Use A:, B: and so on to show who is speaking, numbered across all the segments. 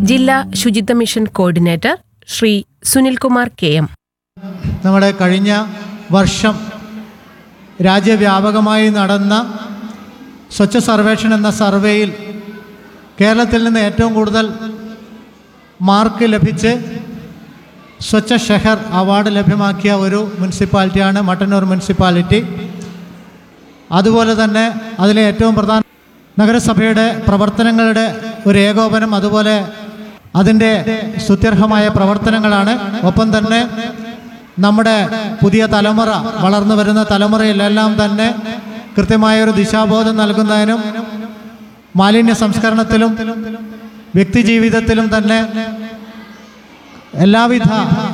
A: ജില്ലാ ശുചിത്വ mission coordinator Sri Sunilkumar K M
B: നമ്മുടെ കഴിഞ്ഞ വർഷം രാജ്യവ്യാപകമായി നടന്ന സ്വച്ഛ സർവേക്ഷൺ എന്ന സർവേയിൽ കേരളത്തിൽ നിന്ന് ഏറ്റവും കൂടുതൽ മാർക്ക് ലഭിച്ച് സ്വച്ഛ ഷെഹർ അവാർഡ് ലഭ്യമാക്കിയ ഒരു മുനിസിപ്പാലിറ്റിയാണ് മട്ടന്നൂർ മുനിസിപ്പാലിറ്റി അതുപോലെ തന്നെ അതിലെ ഏറ്റവും പ്രധാന നഗരസഭയുടെ പ്രവർത്തനങ്ങളുടെ ഒരു ഏകോപനം അതുപോലെ അതിൻ്റെ സ്തുത്യർഹമായ പ്രവർത്തനങ്ങളാണ് ഒപ്പം തന്നെ നമ്മുടെ പുതിയ തലമുറ വളർന്നു വരുന്ന തലമുറയിലെല്ലാം തന്നെ കൃത്യമായ ഒരു ദിശാബോധം നൽകുന്നതിനും മാലിന്യ സംസ്കരണത്തിലും വ്യക്തിജീവിതത്തിലും തന്നെ എല്ലാവിധ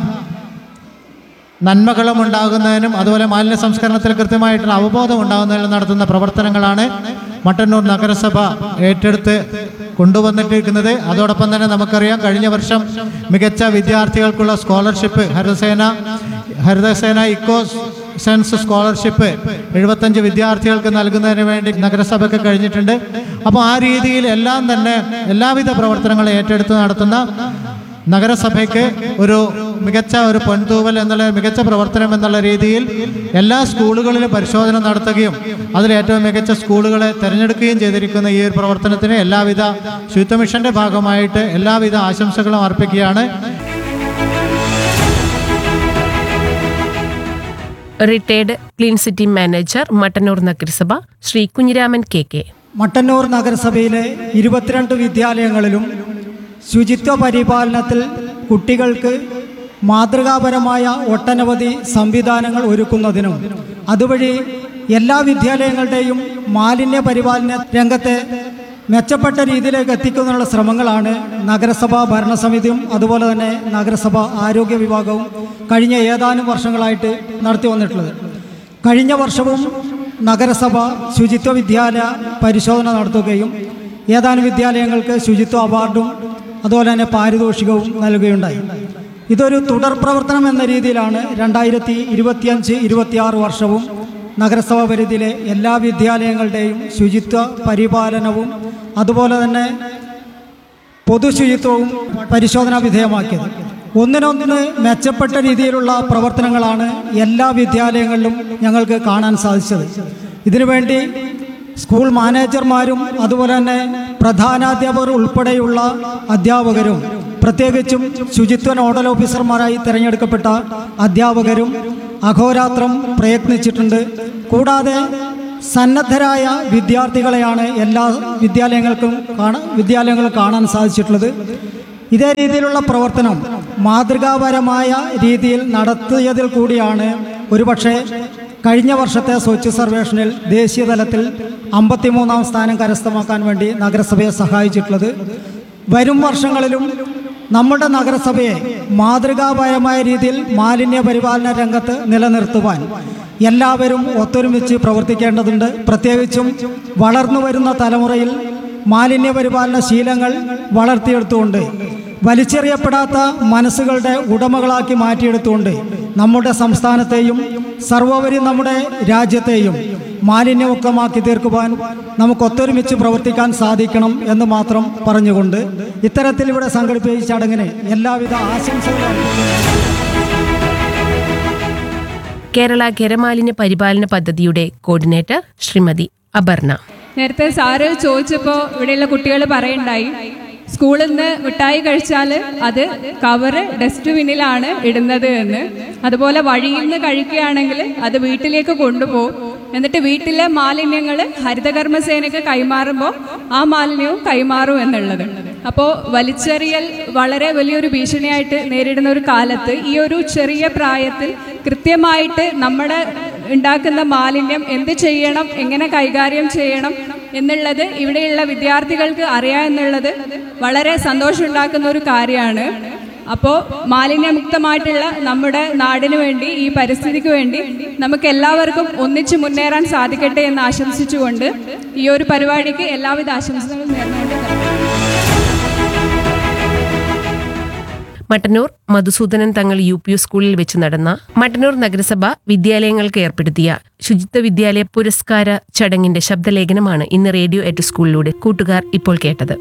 B: നന്മകളും ഉണ്ടാകുന്നതിനും അതുപോലെ മാലിന്യ സംസ്കരണത്തിൽ കൃത്യമായിട്ടുള്ള അവബോധം ഉണ്ടാകുന്നതിനും നടത്തുന്ന പ്രവർത്തനങ്ങളാണ് മട്ടന്നൂർ നഗരസഭ ഏറ്റെടുത്ത് കൊണ്ടുവന്നിട്ടിരിക്കുന്നത് അതോടൊപ്പം തന്നെ നമുക്കറിയാം കഴിഞ്ഞ വർഷം മികച്ച വിദ്യാർത്ഥികൾക്കുള്ള scholarship Harithasena Harithasena eco sense scholarship എഴുപത്തഞ്ച് വിദ്യാർത്ഥികൾക്ക് നൽകുന്നതിന് വേണ്ടി നഗരസഭയ്ക്ക് കഴിഞ്ഞിട്ടുണ്ട് അപ്പോൾ ആ രീതിയിൽ എല്ലാം തന്നെ എല്ലാവിധ പ്രവർത്തനങ്ങളും ഏറ്റെടുത്ത് നടത്തുന്ന നഗരസഭയ്ക്ക് ഒരു മികച്ച ഒരു പൊൻതൂവൽ എന്നുള്ള മികച്ച പ്രവർത്തനം എന്നുള്ള രീതിയിൽ എല്ലാ സ്കൂളുകളിലും പരിശോധന നടത്തുകയും അതിൽ ഏറ്റവും മികച്ച സ്കൂളുകളെ തിരഞ്ഞെടുക്കുകയും ചെയ്തിരിക്കുന്ന ഈ ഒരു പ്രവർത്തനത്തിന് എല്ലാവിധ ശുചിത്വ മിഷന്റെ ഭാഗമായിട്ട് എല്ലാവിധ ആശംസകളും അർപ്പിക്കുകയാണ്
A: retired clean city manager Mattannur നഗരസഭ ശ്രീ കുഞ്ഞിരാമൻ കെ കെ
C: മട്ടന്നൂർ നഗരസഭയിലെ ഇരുപത്തിരണ്ട് വിദ്യാലയങ്ങളിലും ശുചിത്വ പരിപാലനത്തിൽ കുട്ടികൾക്ക് മാതൃകാപരമായ ഒട്ടനവധി സംവിധാനങ്ങൾ ഒരുക്കുന്നതിനും അതുവഴി എല്ലാ വിദ്യാലയങ്ങളുടെയും മാലിന്യ പരിപാലന രംഗത്തെ മെച്ചപ്പെട്ട രീതിയിലേക്ക് എത്തിക്കുന്നതിനുള്ള ശ്രമങ്ങളാണ് നഗരസഭാ ഭരണസമിതിയും അതുപോലെ തന്നെ നഗരസഭ ആരോഗ്യ വിഭാഗവും കഴിഞ്ഞ ഏതാനും വർഷങ്ങളായിട്ട് നടത്തി വന്നിട്ടുള്ളത് കഴിഞ്ഞ വർഷവും നഗരസഭ ശുചിത്വ വിദ്യാലയ പരിശോധന നടത്തുകയും ഏതാനും വിദ്യാലയങ്ങൾക്ക് ശുചിത്വ അവാർഡും അതുപോലെ തന്നെ പാരിതോഷികവും നൽകുകയുണ്ടായി ഇതൊരു തുടർ പ്രവർത്തനം എന്ന രീതിയിലാണ് രണ്ടായിരത്തി ഇരുപത്തിയഞ്ച് ഇരുപത്തിയാറ് വർഷവും നഗരസഭാ പരിധിയിലെ എല്ലാ വിദ്യാലയങ്ങളുടെയും ശുചിത്വ പരിപാലനവും അതുപോലെ തന്നെ പൊതുശുചിത്വവും പരിശോധനാ വിധേയമാക്കിയത് ഒന്നിനൊന്ന് മെച്ചപ്പെട്ട രീതിയിലുള്ള പ്രവർത്തനങ്ങളാണ് എല്ലാ വിദ്യാലയങ്ങളിലും ഞങ്ങൾക്ക് കാണാൻ സാധിച്ചത് ഇതിനുവേണ്ടി സ്കൂൾ മാനേജർമാരും അതുപോലെ തന്നെ പ്രധാനാധ്യാപകർ ഉൾപ്പെടെയുള്ള അധ്യാപകരും പ്രത്യേകിച്ചും ശുചിത്വ നോഡൽ ഓഫീസർമാരായി തിരഞ്ഞെടുക്കപ്പെട്ട അധ്യാപകരും അഹോരാത്രം പ്രയത്നിച്ചിട്ടുണ്ട് കൂടാതെ സന്നദ്ധരായ വിദ്യാർത്ഥികളെയാണ് എല്ലാ വിദ്യാലയങ്ങൾക്കും കാണാൻ വിദ്യാലയങ്ങളും കാണാൻ സാധിച്ചിട്ടുള്ളത് ഇതേ രീതിയിലുള്ള പ്രവർത്തനം മാതൃകാപരമായ രീതിയിൽ നടത്തിയതിൽ കൂടിയാണ് ഒരുപക്ഷെ കഴിഞ്ഞ വർഷത്തെ സ്വച്ഛ് സർവേഷനിൽ ദേശീയ തലത്തിൽ അമ്പത്തിമൂന്നാം സ്ഥാനം കരസ്ഥമാക്കാൻ വേണ്ടി നഗരസഭയെ സഹായിച്ചിട്ടുള്ളത് വരും വർഷങ്ങളിലും നമ്മുടെ നഗരസഭയെ മാതൃകാപരമായ രീതിയിൽ മാലിന്യ പരിപാലന രംഗത്ത് നിലനിർത്തുവാൻ എല്ലാവരും ഒത്തൊരുമിച്ച് പ്രവർത്തിക്കേണ്ടതുണ്ട് പ്രത്യേകിച്ചും വളർന്നു വരുന്ന തലമുറയിൽ മാലിന്യ പരിപാലന ശീലങ്ങൾ വളർത്തിയെടുത്തുകൊണ്ട് വലിച്ചെറിയപ്പെടാത്ത മനസ്സുകളുടെ ഉടമകളാക്കി മാറ്റിയെടുത്തുകൊണ്ട് നമ്മുടെ സംസ്ഥാനത്തെയും സർവോപരി നമ്മുടെ രാജ്യത്തെയും മാലിന്യമുക്തമാക്കി തീർക്കുവാൻ നമുക്ക് ഒത്തൊരുമിച്ച് പ്രവർത്തിക്കാൻ സാധിക്കണം എന്ന് മാത്രം പറഞ്ഞുകൊണ്ട് ഇത്തരത്തിൽ ഇവിടെ സംഘടിപ്പിച്ച ചടങ്ങിന് എല്ലാവിധ ആശംസകളും അർപ്പിക്കുന്നു.
A: കേരള ഖരമാലിന്യ പരിപാലന പദ്ധതിയുടെ കോർഡിനേറ്റർ ശ്രീമതി അപർണ
D: നേരത്തെ സാറ് ചോദിച്ചപ്പോൾ ഇവിടെയുള്ള കുട്ടികൾ പറയണ്ടായി സ്കൂളിൽ നിന്ന് മിഠായി കഴിച്ചാൽ അത് കവറ് ഡസ്റ്റ്ബിന്നിലാണ് ഇടുന്നത് എന്ന് അതുപോലെ വഴിയിൽ നിന്ന് കഴിക്കുകയാണെങ്കിൽ അത് വീട്ടിലേക്ക് കൊണ്ടുപോകും എന്നിട്ട് വീട്ടിലെ മാലിന്യങ്ങൾ ഹരിതകർമ്മസേനയ്ക്ക് കൈമാറുമ്പോൾ ആ മാലിന്യവും കൈമാറും എന്നുള്ളത് അപ്പോൾ വലിച്ചെറിയൽ വളരെ വലിയൊരു ഭീഷണിയായിട്ട് നേരിടുന്ന ഒരു കാലത്ത് ഈ ഒരു ചെറിയ പ്രായത്തിൽ കൃത്യമായിട്ട് നമ്മുടെ ഉണ്ടാക്കുന്ന മാലിന്യം എന്ത് ചെയ്യണം എങ്ങനെ കൈകാര്യം ചെയ്യണം എന്നുള്ളത് ഇവിടെയുള്ള വിദ്യാർത്ഥികൾക്ക് അറിയാം എന്നുള്ളത് വളരെ സന്തോഷമുണ്ടാക്കുന്ന ഒരു കാര്യമാണ് അപ്പോൾ മാലിന്യമുക്തമായിട്ടുള്ള നമ്മുടെ നാടിന് വേണ്ടി ഈ പരിസ്ഥിതിക്ക് വേണ്ടി നമുക്ക് എല്ലാവർക്കും ഒന്നിച്ച് മുന്നേറാൻ സാധിക്കട്ടെ എന്ന് ആശംസിച്ചുകൊണ്ട് ഈ ഒരു പരിപാടിക്ക് എല്ലാവിധ ആശംസകളും നേർന്നുകൊണ്ട്
A: മട്ടന്നൂർ മധുസൂദനൻ തങ്ങൾ യു പി സ്കൂളിൽ വെച്ച് നടന്ന മട്ടന്നൂർ നഗരസഭ വിദ്യാലയങ്ങൾക്ക് ഏർപ്പെടുത്തിയ ശുചിത്വ വിദ്യാലയ പുരസ്കാര ചടങ്ങിന്റെ ശബ്ദലേഖനമാണ് ഇന്ന് റേഡിയോ എറ്റ് സ്കൂളിലൂടെ കൂട്ടുകാർ ഇപ്പോൾ കേട്ടത്